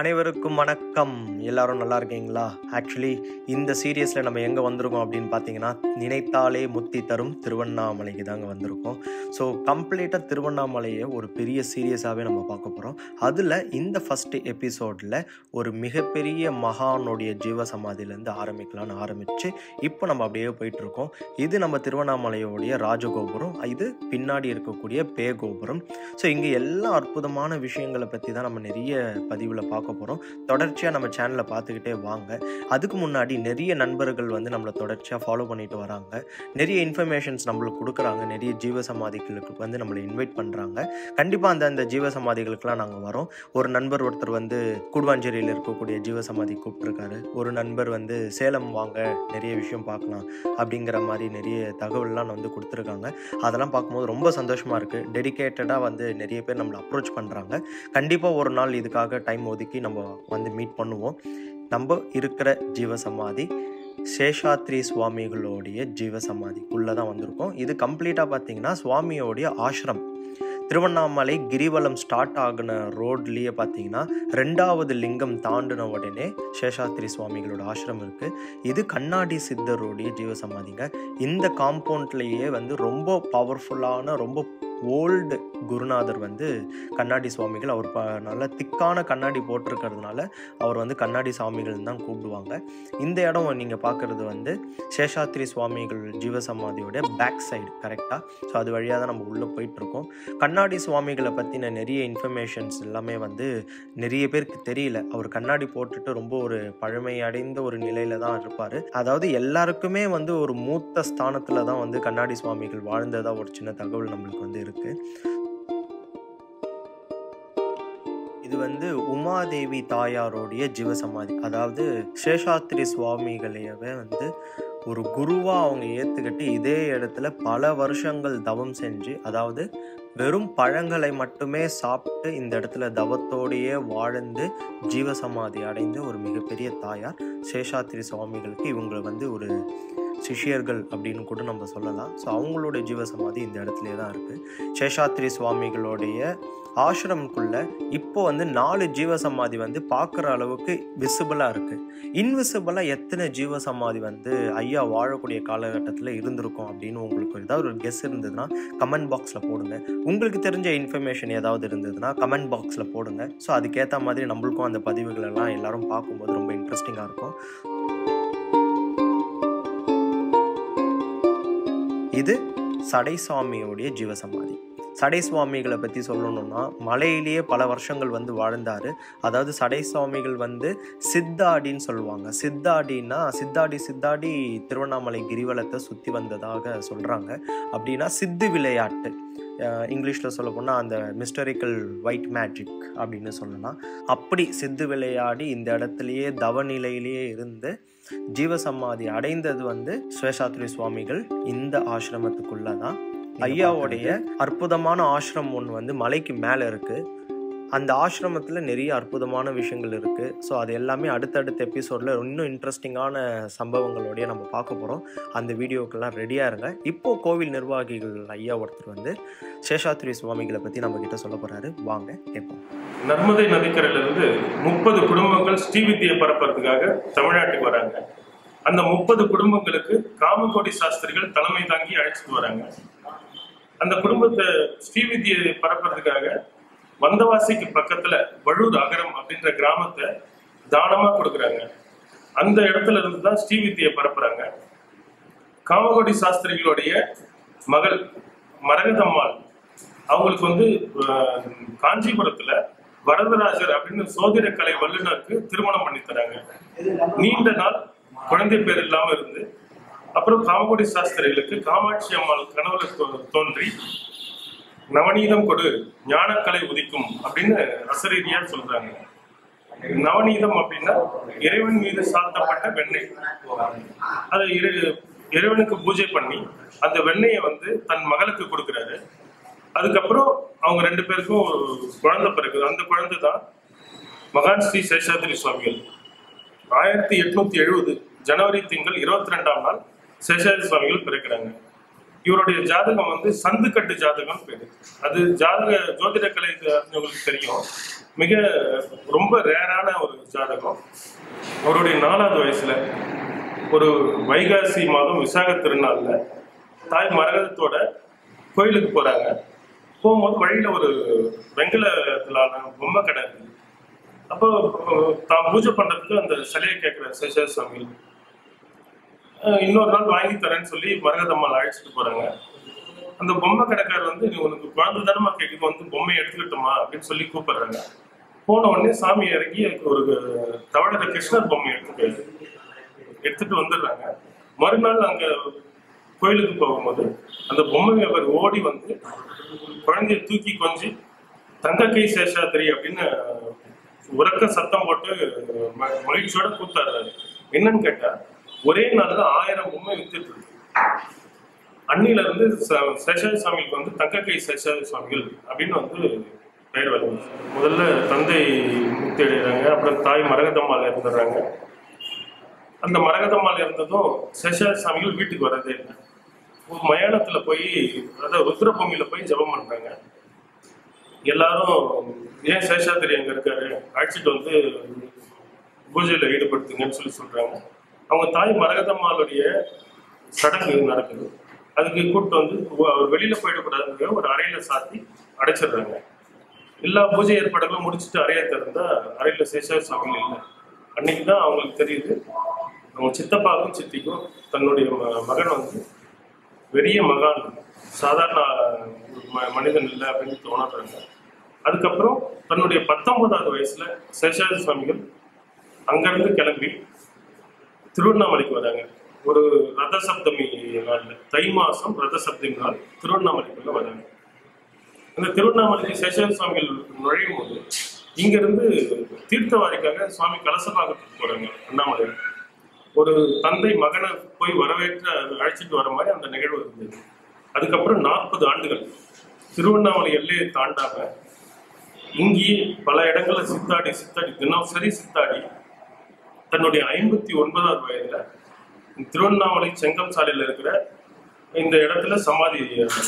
அனைவருக்கும் வணக்கம் எல்லாரும் நல்லா இருக்கீங்களா ஆக்சுவலி இந்த சீரியஸில் நம்ம எங்கே வந்திருக்கோம் அப்படின்னு பார்த்தீங்கன்னா நினைத்தாலே முத்தி தரும் திருவண்ணாமலைக்கு தாங்க வந்திருக்கோம் ஸோ கம்ப்ளீட்டாக திருவண்ணாமலையை ஒரு பெரிய சீரியஸாகவே நம்ம பார்க்க போகிறோம் அதில் இந்த ஃபஸ்ட்டு எபிசோடில் ஒரு மிகப்பெரிய மகானுடைய ஜீவ சமாதியிலேருந்து ஆரம்பிக்கலாம்னு ஆரம்பித்து இப்போ நம்ம அப்படியே போயிட்டுருக்கோம் இது நம்ம திருவண்ணாமலையோடைய ராஜகோபுரம் இது பின்னாடி இருக்கக்கூடிய பே கோபுரம் ஸோ இங்கே எல்லா அற்புதமான விஷயங்களை பற்றி தான் நம்ம நிறைய பதிவில் பார்க்க போகிறோம் தொடர்ச்சியாக நம்ம சேனலை பார்த்துக்கிட்டே வாங்க அதுக்கு முன்னாடி நிறைய நண்பர்கள் வந்து நம்மளை தொடர்ச்சியாக ஃபாலோ பண்ணிட்டு வராங்க நிறைய இன்ஃபர்மேஷன்ஸ் நம்மளுக்கு கொடுக்குறாங்க நிறைய ஜீவ சமாதிகளுக்கு வந்து நம்மளை இன்வைட் பண்ணுறாங்க கண்டிப்பாக அந்த அந்த ஜீவ சமாதிகளுக்கெல்லாம் நாங்கள் வரோம் ஒரு நண்பர் ஒருத்தர் வந்து கூடுவாஞ்சேரியில் இருக்கக்கூடிய ஜீவ சமாதி கூப்பிட்ருக்காரு ஒரு நண்பர் வந்து சேலம் வாங்க நிறைய விஷயம் பார்க்கலாம் அப்படிங்கிற மாதிரி நிறைய தகவல்லாம் வந்து கொடுத்துருக்காங்க அதெல்லாம் பார்க்கும்போது ரொம்ப சந்தோஷமாக இருக்குது டெடிகேட்டடாக வந்து நிறைய பேர் நம்மளை அப்ரோச் பண்ணுறாங்க கண்டிப்பாக ஒரு நாள் இதுக்காக டைம் ஒதுக்கி நம்ம வந்து மீட் பண்ணுவோம் நம்ம இருக்கிற ஜீவ சமாதி சேஷாத்ரி சுவாமிகளுடைய ஜீவ சமாதிக்குள்ளே தான் வந்திருக்கோம் இது கம்ப்ளீட்டாக பார்த்தீங்கன்னா சுவாமியோடைய ஆசிரம் திருவண்ணாமலை கிரிவலம் ஸ்டார்ட் ஆகின ரோட்லேயே பார்த்தீங்கன்னா ரெண்டாவது லிங்கம் தாண்டின உடனே சேஷாத்ரி சுவாமிகளோட ஆசிரம் இருக்குது இது கண்ணாடி சித்தருடைய ஜீவ சமாதிங்க இந்த காம்பவுண்ட்லேயே வந்து ரொம்ப பவர்ஃபுல்லான ரொம்ப ஓல்டு குருநாதர் வந்து கண்ணாடி சுவாமிகள் அவர் ப நல்ல திக்கான கண்ணாடி போட்டிருக்கிறதுனால அவர் வந்து கண்ணாடி சுவாமிகள் தான் கூப்பிடுவாங்க இந்த இடம் நீங்கள் பார்க்குறது வந்து சேஷாத்ரி சுவாமிகள் ஜீவசமாதியோட பேக் சைடு கரெக்டாக ஸோ அது வழியாக தான் நம்ம உள்ளே போயிட்டுருக்கோம் கண்ணாடி சுவாமிகளை பற்றின நிறைய இன்ஃபர்மேஷன்ஸ் எல்லாமே வந்து நிறைய பேருக்கு தெரியல அவர் கண்ணாடி போட்டுட்டு ரொம்ப ஒரு பழமை அடைந்த ஒரு நிலையில தான் இருப்பார் அதாவது எல்லாருக்குமே வந்து ஒரு மூத்த ஸ்தானத்தில் தான் வந்து கண்ணாடி சுவாமிகள் வாழ்ந்ததா ஒரு சின்ன தகவல் நம்மளுக்கு வந்து இருக்கு இது வந்து உமாதேவி தாயாரோடைய ஜீவசமாதி அதாவது சேஷாத்ரி சுவாமிகளையவே வந்து ஒரு குருவாக அவங்க ஏற்றுக்கிட்டு இதே இடத்துல பல வருஷங்கள் தவம் செஞ்சு அதாவது வெறும் பழங்களை மட்டுமே சாப்பிட்டு இந்த இடத்துல தவத்தோடையே வாழ்ந்து ஜீவசமாதி அடைந்த ஒரு மிகப்பெரிய தாயார் சேஷாத்ரி சுவாமிகளுக்கு இவங்களை வந்து ஒரு சிஷ்யர்கள் அப்படின்னு கூட நம்ம சொல்லலாம் ஸோ அவங்களுடைய ஜீவசமாதி இந்த இடத்துலே தான் இருக்குது சேஷாத்ரி சுவாமிகளுடைய ஆசிரமுக்குள்ள இப்போ வந்து நாலு ஜீவசமாதி வந்து பார்க்குற அளவுக்கு விசிபிளாக இருக்குது இன்விசிபிளாக எத்தனை ஜீவசமாதி வந்து ஐயா வாழக்கூடிய காலகட்டத்தில் இருந்திருக்கும் அப்படின்னு உங்களுக்கு ஏதாவது ஒரு கெஸ் இருந்ததுன்னா கமெண்ட் பாக்ஸில் போடுங்க உங்களுக்கு தெரிஞ்ச இன்ஃபர்மேஷன் ஏதாவது இருந்ததுன்னா கமெண்ட் பாக்ஸில் போடுங்க ஸோ அதுக்கேற்ற மாதிரி நம்மளுக்கும் அந்த பதிவுகள் எல்லாம் எல்லாரும் பார்க்கும்போது ரொம்ப இன்ட்ரெஸ்டிங்காக இருக்கும் இது சடைசாமியோடைய ஜீவசமாதி சடை சுவாமிகளை பற்றி சொல்லணும்னா மலையிலேயே பல வருஷங்கள் வந்து வாழ்ந்தார் அதாவது சடை சுவாமிகள் வந்து சித்தாடின்னு சொல்லுவாங்க சித்தாடின்னா சித்தாடி சித்தாடி திருவண்ணாமலை கிரிவலத்தை சுற்றி வந்ததாக சொல்கிறாங்க அப்படின்னா சித்து விளையாட்டு இங்கிலீஷில் சொல்ல போனால் அந்த மிஸ்டரிக்கல் ஒயிட் மேஜிக் அப்படின்னு சொல்லலாம் அப்படி சித்து விளையாடி இந்த இடத்துலையே தவநிலையிலேயே இருந்து ஜீவசமாதி அடைந்தது வந்து ஸ்வேஷாத்ரி சுவாமிகள் இந்த ஆசிரமத்துக்குள்ள தான் ஐயாவுடைய அற்புதமான ஆசிரமம் ஒன்று வந்து மலைக்கு மேலே இருக்குது அந்த ஆசிரமத்தில் நிறைய அற்புதமான விஷயங்கள் இருக்குது ஸோ அது எல்லாமே அடுத்தடுத்த எபிசோடில் இன்னும் இன்ட்ரெஸ்டிங்கான சம்பவங்களோடைய நம்ம பார்க்க போகிறோம் அந்த வீடியோக்கெல்லாம் ரெடியாக இருங்க இப்போது கோவில் நிர்வாகிகள் ஐயா ஒருத்தர் வந்து சேஷாத்ரி சுவாமிகளை பற்றி நம்ம கிட்ட சொல்ல போகிறாரு வாங்க கேட்போம் நர்மதை நதிக்கரையிலிருந்து முப்பது குடும்பங்கள் ஸ்ரீவித்தியை பரப்புறதுக்காக தமிழ்நாட்டுக்கு வராங்க அந்த முப்பது குடும்பங்களுக்கு காமகோடி சாஸ்திரிகள் தலைமை தாங்கி அழைச்சிட்டு வராங்க அந்த குடும்பத்தை ஸ்ரீவித்தியை பரப்புறதுக்காக வந்தவாசிக்கு பக்கத்துல வழுர் அகரம் அப்படின்ற கிராமத்தை தானமா கொடுக்குறாங்க அந்த இடத்துல இருந்து தான் ஸ்ரீவித்தியை பரப்புறாங்க காமகோடி சாஸ்திரிகளுடைய மகள் மரகதம்மாள் அவங்களுக்கு வந்து அஹ், காஞ்சிபுரத்துல வரதராஜர் அப்படின்னு சோதிட கலை வல்லுநருக்கு திருமணம் பண்ணி தராங்க நீண்ட நாள் குழந்தை பேர் இல்லாம இருந்து அப்புறம் காமகோடி சாஸ்திரிகளுக்கு காமாட்சி அம்மாள் கனவுல தோ- தோன்றி நவநீதம் கொடு ஞானக்கலை உதிக்கும் அப்படின்னு ரசரீதியா சொல்றாங்க நவநீதம் அப்படின்னா இறைவன் மீது சாத்தப்பட்ட வெண்ணெய் அதை இறை- இறைவனுக்கு பூஜை பண்ணி அந்த வெண்ணெயை வந்து தன் மகளுக்கு கொடுக்குறாரு அதுக்கப்புறம் அவங்க ரெண்டு பேருக்கும் ஒரு குழந்தை பிறகு அந்த குழந்தை தான் மகான் ஸ்ரீ சேஷாத்ரி சுவாமிகள் ஆயிரத்தி எட்நூத்தி எழுபது ஜனவரி திங்கள் இருபத்தி ரெண்டாம் நாள் சேஷாத்ரி சுவாமிகள் பிறக்கிறாங்க இவருடைய ஜாதகம் வந்து சந்துக்கட்டு ஜாதகம் பேரு அது ஜாதக ஜோதிட கலை அறிஞ்சவங்களுக்கு தெரியும் மிக ரொம்ப ரேரான ஒரு ஜாதகம் அவருடைய நாலாவது வயசுல ஒரு வைகாசி மாதம் விசாக திருநாள்ல தாய் மரகதத்தோட கோயிலுக்கு போறாங்க போகும்போது வழியில ஒரு வெங்கலத்திலான பொம்மை கடை இருக்கு அப்போ அஹ், தான் பூஜை பண்றதுக்கு அந்த சிலையை கேட்கிற சேஷா சுவாமி அஹ், இன்னொரு நாள் வாங்கி தரேன்னு சொல்லி மரகதம்மாள் அழைச்சிட்டு போறாங்க அந்த பொம்மை கடைக்காரர் வந்து நீ உனக்கு குழந்தை தானமா கேட்குது வந்து பொம்மை எடுத்துக்கிட்டோமா அப்படின்னு சொல்லி கூப்பிடுறாங்க போன உடனே சாமி இறங்கி ஒரு தவழக கிருஷ்ணர் பொம்மை எடுத்துட்டு எடுத்துட்டு வந்துடுறாங்க மறுநாள் அங்க கோயிலுக்கு போகும்போது அந்த பொம்மை அவர் ஓடி வந்து குழந்தைய தூக்கி கொஞ்சி தங்கக்கை சேஷாத்திரி அப்படின்னு உறக்க சத்தம் போட்டு ம- மகிழ்ச்சியோட கூத்தாடுறாரு என்னன்னு கேட்டா ஒரே நாள்ல ஆயிரம் பொம்மை வித்துட்டு இருக்கு அன்னில இருந்து ச- சேஷாதி சுவாமிகளுக்கு வந்து தங்கக்கை சேஷாதி சுவாமிகள் அப்படின்னு வந்து பெயர் வருது முதல்ல தந்தை முக்தி அடைகிறாங்க அப்புறம் தாய் மரகதம்மாள் இருந்துடுறாங்க அந்த மரகதம்மாள் இருந்ததும் சேஷாதி சுவாமிகள் வீட்டுக்கு வரதே இல்லை ஒரு மயானத்துல போய் அதாவது ருத்ரபூமியில போய் ஜெபம் பண்றாங்க எல்லாரும் ஏன் சேஷாத்திரி அங்க இருக்காரு அழைச்சிட்டு வந்து பூஜையில ஈடுபடுத்துங்கன்னு சொல்லி சொல்றாங்க அவங்க தாய் மரகதம்மாளுடைய சடங்கு நடக்குது அதுக்கு கூப்பிட்டு வந்து உ- அவர் வெளியில போயிடக்கூடாதுங்க ஒரு அறையில சாத்தி அடைச்சிடுறாங்க எல்லா பூஜை ஏற்பாடுகளும் முடிச்சுட்டு அறையை திறந்தா அறையில சேஷா சாமிகள் இல்லை அன்னைக்கு தான் அவங்களுக்கு தெரியுது அவங்க சித்தப்பாவுக்கும் சித்திக்கும் தன்னுடைய ம- மகன் வந்து பெரிய மகான் சாதாரண ம- மனிதன் இல்லை அப்படின்னு தோணுறாங்க அதுக்கப்புறம் தன்னுடைய பத்தொன்பதாவது வயசுல சேஷாதி சுவாமிகள் அங்கிருந்து கிளம்பி திருவண்ணாமலைக்கு வராங்க ஒரு ரத சப்தமி நாள்ல தை மாசம் ரத சப்தமி நாள் திருவண்ணாமலைக்குள்ள வராங்க அந்த திருவண்ணாமலைக்கு சேஷாதி சுவாமிகள் நுழையும் போது இங்க இருந்து தீர்த்தவாரிக்காக சுவாமி கலசபாகத்துக்கு போறாங்க அண்ணாமலை ஒரு தந்தை மகனை போய் வரவேற்று அழைச்சிட்டு வர மாதிரி அந்த நிகழ்வு இருந்தது அதுக்கப்புறம் நாற்பது ஆண்டுகள் திருவண்ணாமலை எல்லையை தாண்டாம இங்கேயே பல இடங்கள்ல சித்தாடி சித்தாடி தினசரி சித்தாடி தன்னுடைய ஐம்பத்தி ஒன்பதாவது வயதுல திருவண்ணாமலை செங்கம் சாலையில இருக்கிற இந்த இடத்துல சமாதி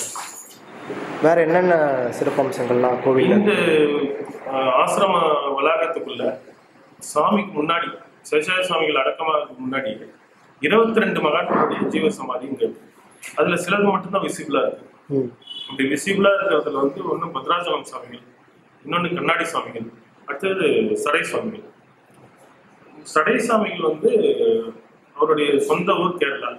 வேற என்னென்ன சிறப்பம்சங்கள்லாம் கோவில்ல இந்த அஹ், ஆசிரம வளாகத்துக்குள்ள சாமிக்கு முன்னாடி சேஷாய சுவாமிகள் அடக்கமாகிறதுக்கு முன்னாடி இருபத்தி ரெண்டு மகான்களுடைய ஜீவ சமாதி இங்க இருக்கு அதுல சிலது மட்டும்தான் விசிபிளா இருக்கு ம் அப்படி விசிபிளா இருக்கிறதுல வந்து ஒண்ணு பத்ராஜலம் சுவாமிகள் இன்னொன்னு கண்ணாடி சுவாமிகள் அடுத்தது சடை சுவாமிகள் சடை சுவாமிகள் வந்து அவருடைய சொந்த ஊர் கேரளா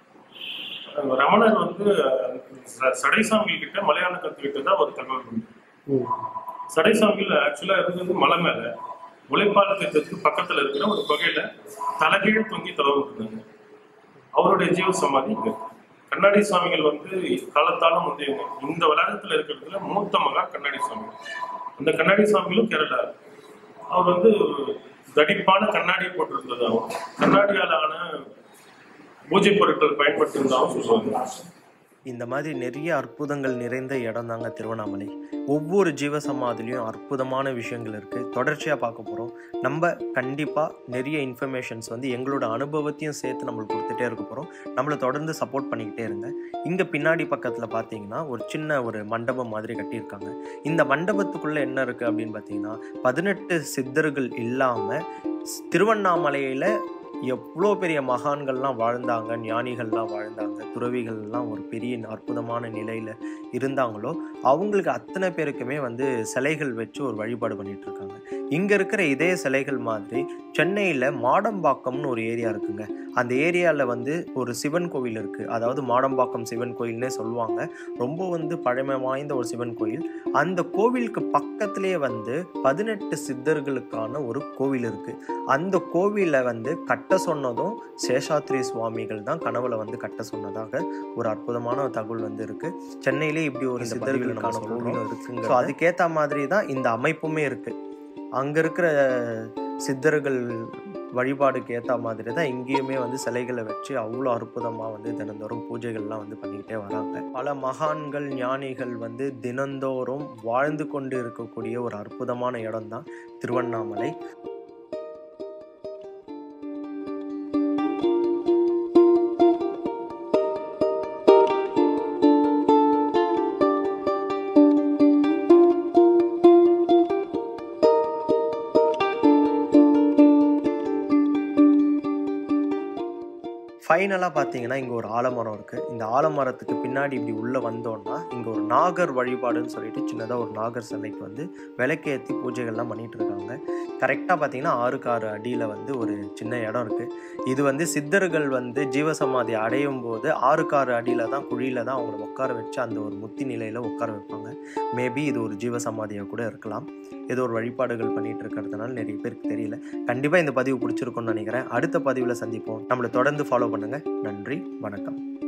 அஹ் ரமணர் வந்து ச- சடை சுவாமிகள் கிட்ட மலையாளம் கத்துக்கிட்டதா ஒரு தகவல் உண்டு ம் சடைசாமியில் ஆக்சுவலா இருந்தது மலை மேல உழைப்பாளர் திட்டத்துக்கு பக்கத்துல இருக்கிற ஒரு குகையில தலைகீழ தொங்கி தளவு இருந்தாங்க அவருடைய ஜீவ சமாதி இங்க இருக்கு. கண்ணாடி சுவாமிகள் வந்து காலத்தாலும் முந்தையவங்க இந்த வளாகத்துல இருக்கிறதுல மூத்த மகா கண்ணாடி சுவாமி அந்த கண்ணாடி சுவாமிகளும் கேரளா அவர் வந்து தடிப்பான கண்ணாடி போட்டிருந்ததாகவும் கண்ணாடியால ஆன பூஜை பொருட்கள் பயன்படுத்தி இருந்தாலும் சொல்லுவாங்க இந்த மாதிரி நிறைய அற்புதங்கள் நிறைந்த இடம் தாங்க திருவண்ணாமலை ஒவ்வொரு ஜீவசமாதிலையும் அற்புதமான விஷயங்கள் இருக்குது தொடர்ச்சியாக பார்க்க போகிறோம் நம்ம கண்டிப்பாக நிறைய இன்ஃபர்மேஷன்ஸ் வந்து எங்களோட அனுபவத்தையும் சேர்த்து நம்மளுக்கு கொடுத்துட்டே இருக்க போகிறோம் நம்மளை தொடர்ந்து சப்போர்ட் பண்ணிக்கிட்டே இருங்க இங்கே பின்னாடி பக்கத்தில் பார்த்தீங்கன்னா ஒரு சின்ன ஒரு மண்டபம் மாதிரி கட்டியிருக்காங்க இந்த மண்டபத்துக்குள்ளே என்ன இருக்குது அப்படின்னு பார்த்தீங்கன்னா பதினெட்டு சித்தர்கள் இல்லாமல் திருவண்ணாமலையில் எவ்வளோ பெரிய மகான்கள்லாம் வாழ்ந்தாங்க ஞானிகள்லாம் வாழ்ந்தாங்க துறவிகள்லாம் ஒரு பெரிய அற்புதமான நிலையில் இருந்தாங்களோ அவங்களுக்கு அத்தனை பேருக்குமே வந்து சிலைகள் வச்சு ஒரு வழிபாடு பண்ணிட்டு இருக்காங்க இங்கே இருக்கிற இதே சிலைகள் மாதிரி சென்னையில் மாடம்பாக்கம்னு ஒரு ஏரியா இருக்குங்க அந்த ஏரியாவில் வந்து ஒரு சிவன் கோவில் இருக்குது அதாவது மாடம்பாக்கம் சிவன் கோயில்னே சொல்லுவாங்க ரொம்ப வந்து பழமை வாய்ந்த ஒரு சிவன் கோயில் அந்த கோவிலுக்கு பக்கத்திலே வந்து பதினெட்டு சித்தர்களுக்கான ஒரு கோவில் இருக்குது அந்த கோவிலை வந்து கட்ட சொன்னதும் சேஷாத்ரி சுவாமிகள் தான் கனவுல வந்து கட்ட சொன்னதாக ஒரு அற்புதமான ஒரு தகவல் வந்து இருக்கு சென்னையிலே இப்படி ஒரு சித்தர்களுக்கான கோவிலும் இருக்குங்க ஸோ அதுக்கேற்ற மாதிரி தான் இந்த அமைப்புமே இருக்கு அங்க இருக்கிற சித்தர்கள் வழிபாடுக்கு ஏற்ற மாதிரி தான் இங்கேயுமே வந்து சிலைகளை வச்சு அவ்வளோ அற்புதமாக வந்து தினந்தோறும் பூஜைகள்லாம் வந்து பண்ணிக்கிட்டே வராங்க பல மகான்கள் ஞானிகள் வந்து தினந்தோறும் வாழ்ந்து கொண்டு இருக்கக்கூடிய ஒரு அற்புதமான இடம் தான் திருவண்ணாமலை ஃபைனலாக பார்த்தீங்கன்னா இங்கே ஒரு ஆலமரம் இருக்குது இந்த ஆலமரத்துக்கு பின்னாடி இப்படி உள்ளே வந்தோன்னா இங்கே ஒரு நாகர் வழிபாடுன்னு சொல்லிட்டு சின்னதாக ஒரு நாகர் சிலைக்கு வந்து விளக்கேற்றி பூஜைகள்லாம் பண்ணிட்டு இருக்காங்க கரெக்டாக பார்த்தீங்கன்னா ஆறுக்கு ஆறு அடியில் வந்து ஒரு சின்ன இடம் இருக்குது இது வந்து சித்தர்கள் வந்து ஜீவசமாதி அடையும் போது ஆறுக்கு ஆறு அடியில் தான் குழியில் தான் அவங்கள உட்கார வச்சு அந்த ஒரு முத்தி நிலையில் உட்கார வைப்பாங்க மேபி இது ஒரு ஜீவசமாதியாக கூட இருக்கலாம் ஏதோ ஒரு வழிபாடுகள் பண்ணிட்டு இருக்கிறதுனால நிறைய பேருக்கு தெரியல கண்டிப்பாக இந்த பதிவு பிடிச்சிருக்கும்னு நினைக்கிறேன் அடுத்த பதிவில் சந்திப்போம் நம்மளை தொடர்ந்து ஃபாலோ பண்ணுங்கள் நன்றி வணக்கம்